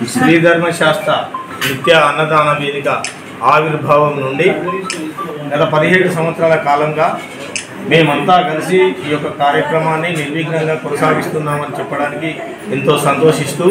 శ్రీధర్మ శాస్త్ర నిత్య అన్నదాన వేదిక ఆవిర్భావం నుండి గత పదిహేడు సంవత్సరాల కాలంగా మేమంతా కలిసి ఈ యొక్క కార్యక్రమాన్ని నిర్విఘ్నంగా కొనసాగిస్తున్నామని చెప్పడానికి ఎంతో సంతోషిస్తూ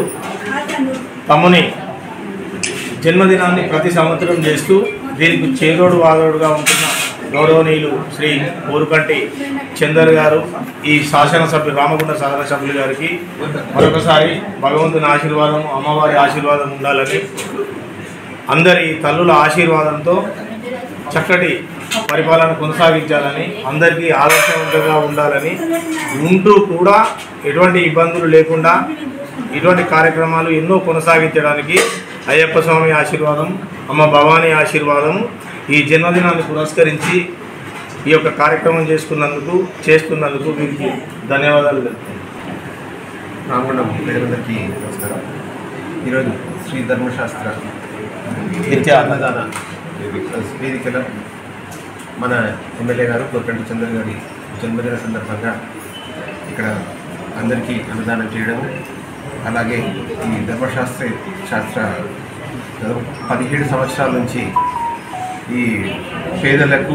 తమని జన్మదినాన్ని ప్రతి సంవత్సరం చేస్తూ దీనికి చేదోడు వాదోడుగా ఉంటున్న గౌరవనీయులు శ్రీ ఊరుకంటి చందర్ గారు ఈ శాసనసభ్యులు రామగుండ శాసనసభ్యులు గారికి మరొకసారి భగవంతుని ఆశీర్వాదం అమ్మవారి ఆశీర్వాదం ఉండాలని అందరి తల్లుల ఆశీర్వాదంతో చక్కటి పరిపాలన కొనసాగించాలని అందరికీ ఆదర్శవంతంగా ఉండాలని ఉంటూ కూడా ఎటువంటి ఇబ్బందులు లేకుండా ఇటువంటి కార్యక్రమాలు ఎన్నో కొనసాగించడానికి అయ్యప్ప స్వామి ఆశీర్వాదం అమ్మ భవానీ ఆశీర్వాదం ఈ జన్మదినాన్ని పురస్కరించి ఈ యొక్క కార్యక్రమం చేసుకున్నందుకు చేస్తున్నందుకు వీరికి ధన్యవాదాలు తెలుపుతున్నాను. రామగుండం ప్రజలందరికీ నమస్కారం ఈరోజు శ్రీ ధర్మశాస్త్ర నిత్య అన్నదాన వేదికలో మన ఎమ్మెల్యే గారు కోరకంటి చంద్ర గారి జన్మదిన సందర్భంగా ఇక్కడ అందరికీ అన్నదానం చేయడం అలాగే ఈ ధర్మశాస్త్ర శాస్త్ర పదిహేడు సంవత్సరాల నుంచి ఈ పేదలకు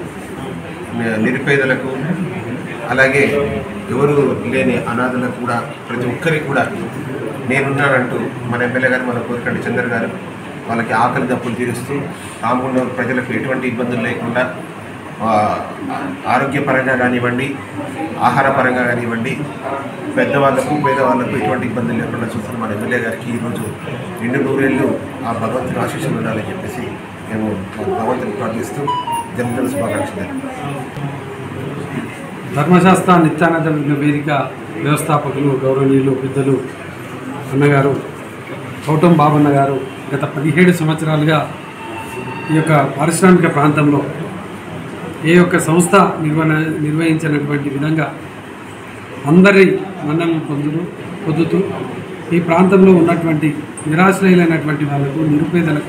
ని- నిరుపేదలకు అలాగే ఎవరు లేని అనాథలకు కూడా ప్రతి ఒక్కరికి కూడా నేనున్నానంటూ మన ఎమ్మెల్యే గారు మన కోరికండి చంద్ర గారు వాళ్ళకి ఆకలి దప్పులు తీరుస్తూ రామగుండం ప్రజలకు ఎటువంటి ఇబ్బందులు లేకుండా ఆ, ఆరోగ్యపరంగా కానివ్వండి ఆహారపరంగా కానివ్వండి పెద్దవాళ్ళకు పేదవాళ్ళకు ఎటువంటి ఇబ్బందులు లేకుండా చూస్తున్న మన ఎమ్మెల్యే గారికి ఈరోజు రెండు నూరేళ్ళు ఆ భగవంతుని ఆశీస్సులు ఉండాలని చెప్పేసి మేము భగవంతుని ప్రార్థిస్తూ జన్మదిన శుభాకాంక్షలు తెలుపుతున్నాం. ధర్మశాస్త్ర నిత్యానంద వేదిక వ్యవస్థాపకులు గౌరవనీయులు పెద్దలు అన్నగారు గౌతమ్ బాబన్న గారు గత పదిహేడు సంవత్సరాలుగా ఈ యొక్క పారిశ్రామిక ప్రాంతంలో ఏ యొక్క సంస్థ నిర్వహణ నిర్వహించినటువంటి విధంగా అందరి మన్నలను పొందుతూ పొందుతూ ఈ ప్రాంతంలో ఉన్నటువంటి నిరాశ్రయులైనటువంటి వాళ్ళకు నిరుపేదలకు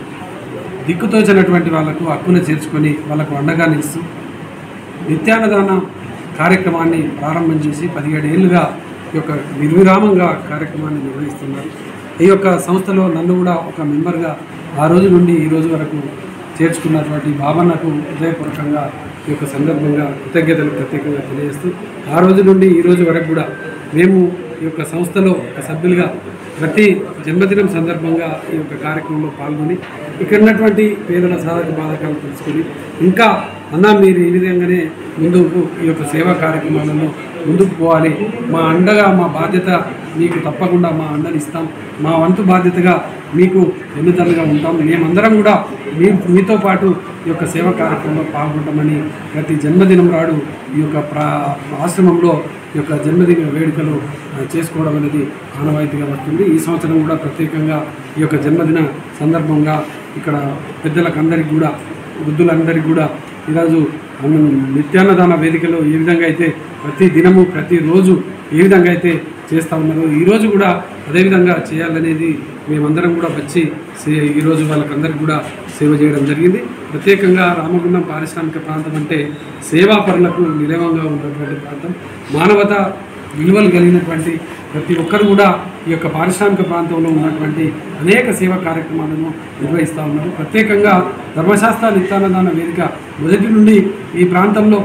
దిక్కుతోచినటువంటి వాళ్ళకు హక్కును చేర్చుకొని వాళ్ళకు అండగా నిలుస్తూ నిత్యాన్నదాన కార్యక్రమాన్ని ప్రారంభం చేసి పదిహేడు ఏళ్ళుగా ఈ యొక్క నిర్విరామంగా కార్యక్రమాన్ని నిర్వహిస్తున్నారు ఈ యొక్క సంస్థలో నన్ను కూడా ఒక మెంబర్గా ఆ రోజు నుండి ఈ రోజు వరకు చేర్చుకున్నటువంటి బాబన్నకు హృదయపూర్వకంగా ఈ యొక్క సందర్భంగా కృతజ్ఞతలు ప్రత్యేకంగా తెలియజేస్తూ ఆ రోజు నుండి ఈ రోజు వరకు కూడా మేము ఈ యొక్క సంస్థలో ఒక సభ్యులుగా ప్రతి జన్మదినం సందర్భంగా ఈ యొక్క కార్యక్రమంలో పాల్గొని ఇక్కడ ఉన్నటువంటి పేదల సాధక బాధకాలు తెలుసుకొని ఇంకా అన్న మీరు ఈ విధంగానే ముందుకు ఈ యొక్క సేవా కార్యక్రమాలలో ముందుకు పోవాలి మా అండగా మా బాధ్యత మీకు తప్పకుండా మా అండని ఇస్తాం మా వంతు బాధ్యతగా మీకు ఎన్నితలుగా ఉంటాం మేమందరం కూడా మీ మీతో పాటు ఈ యొక్క సేవా కార్యక్రమంలో పాల్గొంటామని ప్రతి జన్మదినం రాడు ఈ యొక్క ప్రా ఆశ్రమంలో ఈ యొక్క జన్మదిన వేడుకలు ఆ, చేసుకోవడం అనేది ఆనవాయితీగా వస్తుంది ఈ సంవత్సరం కూడా ప్రత్యేకంగా ఈ యొక్క జన్మదిన సందర్భంగా ఇక్కడ పెద్దలకు అందరికీ కూడా వృద్ధులందరికీ కూడా ఈరోజు మనం నిత్యాన్నదాన వేదికలో ఏ విధంగా అయితే ప్రతి దినము ప్రతిరోజు ఏ విధంగా అయితే చేస్తూ ఉన్నారో ఈరోజు కూడా అదేవిధంగా చేయాలనేది మేమందరం కూడా వచ్చి సే- ఈరోజు వాళ్ళకందరికీ కూడా సేవ చేయడం జరిగింది ప్రత్యేకంగా రామగుండం పారిశ్రామిక ప్రాంతం అంటే సేవా పరులకు నిలవంగా ఉన్నటువంటి ప్రాంతం మానవత విలువలు కలిగినటువంటి ప్రతి ఒక్కరు కూడా ఈ యొక్క పారిశ్రామిక ప్రాంతంలో ఉన్నటువంటి అనేక సేవా కార్యక్రమాలను నిర్వహిస్తూ ఉన్నారు ప్రత్యేకంగా ధర్మశాస్త్ర నిత్యాన్నదాన వేదిక మొదటి నుండి ఈ ప్రాంతంలో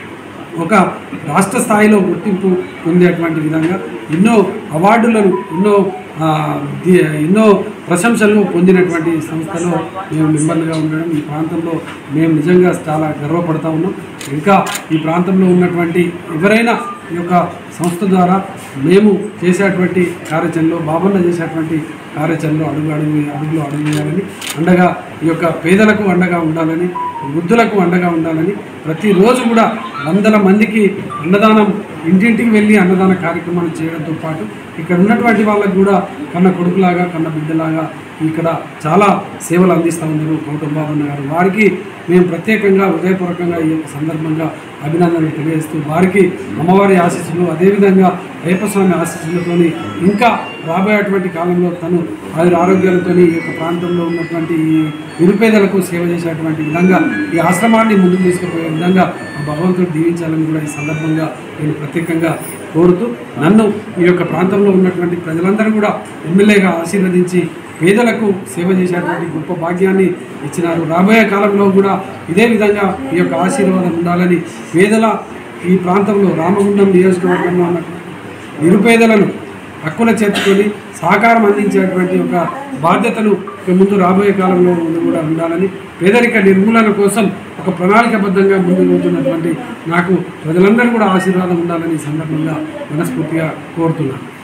ఒక రాష్ట్ర స్థాయిలో గుర్తింపు పొందేటువంటి విధంగా ఎన్నో అవార్డులను ఎన్నో ఆ, ది- ఎన్నో ప్రశంసలు పొందినటువంటి సంస్థలో మేము మెంబర్లుగా ఉండడం ఈ ప్రాంతంలో మేము నిజంగా చాలా గర్వపడతా ఉన్నాం ఇంకా ఈ ప్రాంతంలో ఉన్నటువంటి ఎవరైనా ఈ యొక్క సంస్థ ద్వారా మేము చేసేటువంటి కార్యాచరణలో బాబన్న చేసేటువంటి కార్యాచరణలో అడుగు అడుగు అడుగులు అడుగు వేయాలని అండగా ఈ యొక్క పేదలకు అండగా ఉండాలని వృద్ధులకు అండగా ఉండాలని ప్రతిరోజు కూడా వందల మందికి అన్నదానం ఇంటింటికి వెళ్ళి అన్నదాన కార్యక్రమాలు చేయడంతో పాటు ఇక్కడ ఉన్నటువంటి వాళ్ళకు కూడా కన్న కొడుకులాగా కన్న బిడ్డలాగా ఇక్కడ చాలా సేవలు అందిస్తూ ఉన్నారు గౌతమ్ బాబన్న గారు వారికి మేము ప్రత్యేకంగా హృదయపూర్వకంగా ఈ యొక్క సందర్భంగా అభినందనలు తెలియజేస్తూ వారికి అమ్మవారి ఆశీస్సులు అదేవిధంగా అయ్యప్ప స్వామి ఆశీస్సులతోని ఇంకా రాబోయేటువంటి కాలంలో తను ఆయుర ఆరోగ్యాలతో ఈ యొక్క ప్రాంతంలో ఉన్నటువంటి ఈ నిరుపేదలకు సేవ చేసేటువంటి విధంగా ఈ ఆశ్రమాన్ని ముందుకు తీసుకుపోయే విధంగా ఆ భగవంతుడు దీవించాలని కూడా ఈ సందర్భంగా నేను ప్రత్యేకంగా కోరుతూ నన్ను ఈ యొక్క ప్రాంతంలో ఉన్నటువంటి ప్రజలందరూ కూడా ఎమ్మెల్యేగా ఆశీర్వదించి పేదలకు సేవ చేసేటువంటి గొప్ప భాగ్యాన్ని ఇచ్చినారు రాబోయే కాలంలో కూడా ఇదే విధంగా ఈ యొక్క ఆశీర్వాదం ఉండాలని పేదల ఈ ప్రాంతంలో రామగుండం నియోజకవర్గంలో ఉన్నటువంటి నిరుపేదలను హక్కున చేర్చుకొని సహకారం అందించేటువంటి ఒక బాధ్యతను ఇక ముందు రాబోయే కాలంలో ముందు కూడా ఉండాలని పేదరిక నిర్మూలన కోసం ఒక ప్రణాళికబద్ధంగా ముందుకు వెళ్తున్నటువంటి నాకు ప్రజలందరూ కూడా ఆశీర్వాదం ఉండాలని ఈ సందర్భంగా మనస్ఫూర్తిగా కోరుతున్నాను